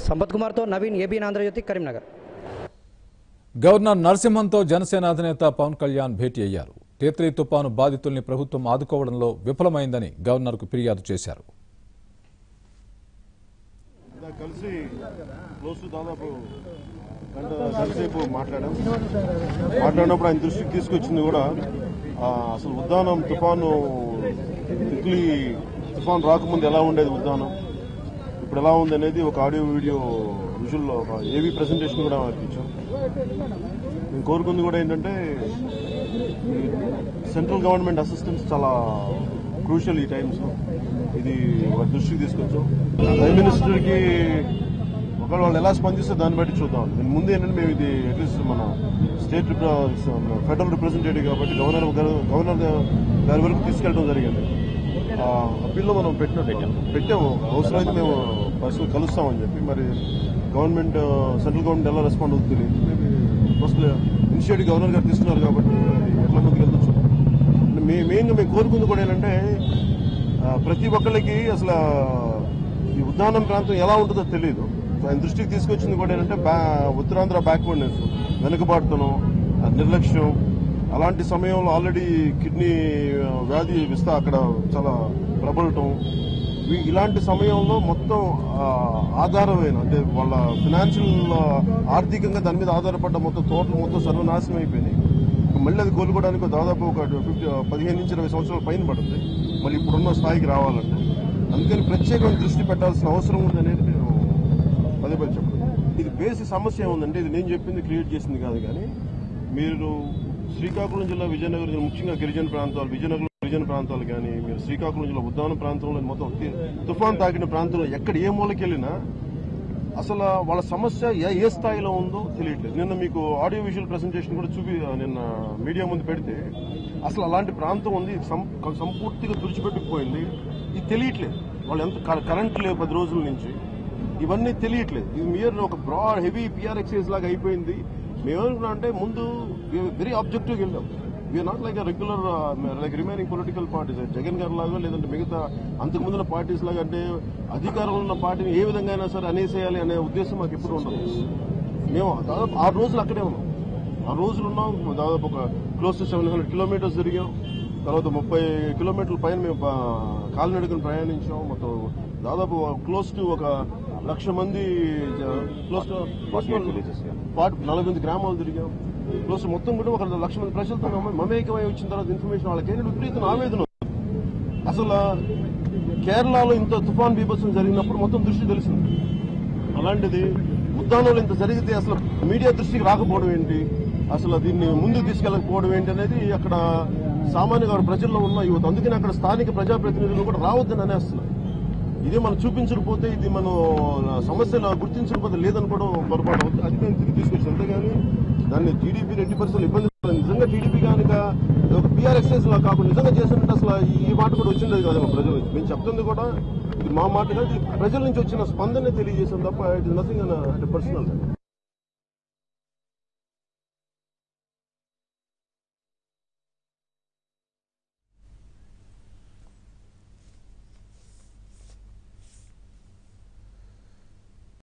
సంపత్ కుమార్తో Naveen ABN Andhra Jyothi Karimnagar governor నరసింహన్తో జనసేన అధినేత పవన్ కళ్యాణ్ భేటీ అయ్యారు తేత్రీ తుపాను బాధితుల్ని ప్రభుత్వం ఆదుకోవడంలో విఫలమైందని గవర్నర్కు ఫిర్యాదు చేశారు ఇందాక కలిసి క్లోజ్ టు దాదాపు గంట గంటసేపు మాట్లాడాం మాట్లాడినప్పుడు ఆయన దృష్టికి తీసుకొచ్చింది కూడా ఆ, అసలు ఉద్దానం తుఫాను తిక్లీ తుఫాను రాకముందు ఎలా ఉండేది ఉద్దానం ఇప్పుడు ఎలా ఉంది అనేది ఒక ఆడియో వీడియో విజువల్ ఒక ఏవీ ప్రెసెంటేషన్ కూడా వాళ్ళకి ఇచ్చాం నేను కోరుకుంది కూడా ఏంటంటే సెంట్రల్ గవర్నమెంట్ అసిస్టెన్స్ చాలా క్రూషియల్ ఈ టైమ్స్ ఇది వారి దృష్టికి తీసుకొచ్చాం ప్రైమ్ మినిస్టర్ కి ఒకవేళ వాళ్ళు ఎలా స్పందిస్తే దాన్ని బట్టి చూద్దాం దీని ముందు ఏంటంటే మేము ఇది అట్లీస్ట్ మన స్టేట్ ఫెడరల్ రిప్రజెంటేటివ్ కాబట్టి గవర్నర్ గారు- గవర్నర్ గారి వరకు తీసుకెళ్ళడం జరిగింది ఆ అప్పీల్లో మనం పెట్టిన పెట్టాం పెట్టాము అవసరమైతే మేము పర్సనల్ కలుస్తామని చెప్పి మరి గవర్నమెంట్ సెంట్రల్ గవర్నమెంట్ ఎలా రెస్పాండ్ అవుతుంది తెలియదు మేబీ ఫస్ట్ ఇనిషియేటివ్ గవర్నర్ గారు తీసుకున్నారు కాబట్టి అది ఎట్లా ముందుకు వెళ్ళొచ్చు మే మెయిన్గా మేము కోరుకుంది కూడా ఏంటంటే ఆ, ప్రతి ఒక్కళ్ళకి అసలు ఈ ఉద్దానం ప్రాంతం ఎలా ఉంటుందో తెలియదు సో ఆయన దృష్టికి తీసుకొచ్చింది కూడా ఏంటంటే బ్యా- ఉత్తరాంధ్ర బ్యాక్వర్డ్నెస్ వెనుకబాటుతనం ఆ నిర్లక్ష్యం అలాంటి సమయంలో ఆల్రెడీ కిడ్నీ ఆ, వ్యాధి విస్తా అక్కడ చాలా ప్రబలటం వీ- ఇలాంటి సమయంలో మొత్తం ఆ, ఆధారమైన అంటే వాళ్ళ ఫినాన్షియల్ ఆర్థికంగా దాని మీద ఆధారపడ్డ మొత్తం తోటలు మొత్తం సర్వనాశనం అయిపోయినాయి మళ్ళీ అది కోలుకోవడానికి దాదాపు ఒక ఫిఫ్టీ పదిహేను నుంచి ఇరవై సంవత్సరాల పైన పడుతుంది మళ్ళీ ఇప్పుడున్న స్థాయికి రావాలంటే అందుకని ప్రత్యేకమైన దృష్టి పెట్టాల్సిన అవసరం ఉందనేది నేను పదే పదే చెప్పడం ఇది బేసిక్ సమస్య ఏముందంటే ఇది నేను చెప్పింది క్రియేట్ చేసింది కాదు కానీ మీరు శ్రీకాకుళం జిల్లా విజయనగరం జిల్లా ముఖ్యంగా గిరిజన ప్రాంతాలు విజయనగరం గిరిజన ప్రాంతాలు కానీ మీరు శ్రీకాకుళం జిల్లా ఉద్దాన ప్రాంతంలో మొత్తం తి- తుఫాన్ తాకిన ప్రాంతంలో ఎక్కడ ఏ మూలకి వెళ్ళినా అసలు వాళ్ళ సమస్య ఏ ఏ స్థాయిలో ఉందో తెలియట్లేదు నిన్న మీకు ఆడియో విజువల్ ప్రెసెంటేషన్ కూడా చూపి నిన్న మీడియా ముందు పెడితే అసలు అలాంటి ప్రాంతం ఉంది ఇది సం- సంపూర్తిగా తుడిచిపెట్టుకుపోయింది ఇది తెలియట్లేదు వాళ్ళు ఎంత క- కరెంట్ లేవు పది రోజుల నుంచి ఇవన్నీ తెలియట్లేదు ఇది మీరు ఒక బ్రాడ్ హెవీ పిఆర్ ఎక్సైజ్ లాగా అయిపోయింది మేమేమనుకున్నాం అంటే ముందు వెరీ ఆబ్జెక్టివ్ వెళ్ళాం we're not like regular like remaining political parties Jagan garu లాగా లేదంటే మిగతా అంతకు ముందున్న పార్టీస్ లాగా అంటే అధికారంలో ఉన్న పార్టీని ఏ విధంగా అయినా సరే అనేసేయాలి అనే ఉద్దేశం మాకు ఎప్పుడు ఉండదు మేము దాదాపు ఆరు రోజులు అక్కడే ఉన్నాం ఆ రోజులు ఉన్నాం దాదాపు ఒక close to seven hundred kilometres తిరిగాం తర్వాత ముప్పై కిలోమీటర్ల పైన మేము ప- కాలినడకను ప్రయాణించాం మొత్తం దాదాపు క్లోజ్ టు ఒక లక్ష మంది క్లోజ్ టు నలభై ఎనిమిది గ్రామాలు తిరిగాం క్లోజ్ టు మొత్తం కూడా ఒక లక్ష మంది ప్రజలతో మమ- మమేకమై వచ్చిన తర్వాత ఇన్ఫర్మేషన్ వాళ్ళకి ఏంటంటే విపరీతం ఆవేదన ఉంది. అసలు కేరళలో ఇంత తుఫాన్ బీభత్సం జరిగినప్పుడు మొత్తం దృష్టి తెలిసింది అలాంటిది ఉద్దానంలో ఇంత జరిగితే అసలు మీడియా దృష్టికి రాకపోవడం ఏంటి అసలు దీన్ని ముందుకు తీసుకెళ్ళకపోవడం ఏంటి అనేది అక్కడ సామాన్యంగా ప్రజల్లో ఉన్న యువత అందుకని అక్కడ స్థానిక ప్రజాప్రతినిధులు కూడా రావద్దని అనేస్తున్నారు ఇదే మనం చూపించకపోతే ఇది మనం సమస్యలు గుర్తించకపోతే లేదనుకోవడం పొరపాటు అవుతుంది అది మేము తిరిగి తీసుకొచ్చాం అంతేగాని దాన్ని టీడీపీ రెడ్డి పరిస్థితులు ఇబ్బంది పడలేదు. నిజంగా టీడీపీ కనుక ఒక పీఆర్ ఎక్సైజ్ లా కాకుండా నిజంగా చేసినట్టు అసలు ఈ మాట కూడా వచ్చిండేది కాదు ప్రజల నుంచి మేము చెప్తుంది కూడా ఇది మా మాట కాదు ఇది ప్రజల నుంచి వచ్చిన స్పందన తెలియజేసాం తప్ప ఇట్ ఇస్ నథింగ్ అంటే పర్సనల్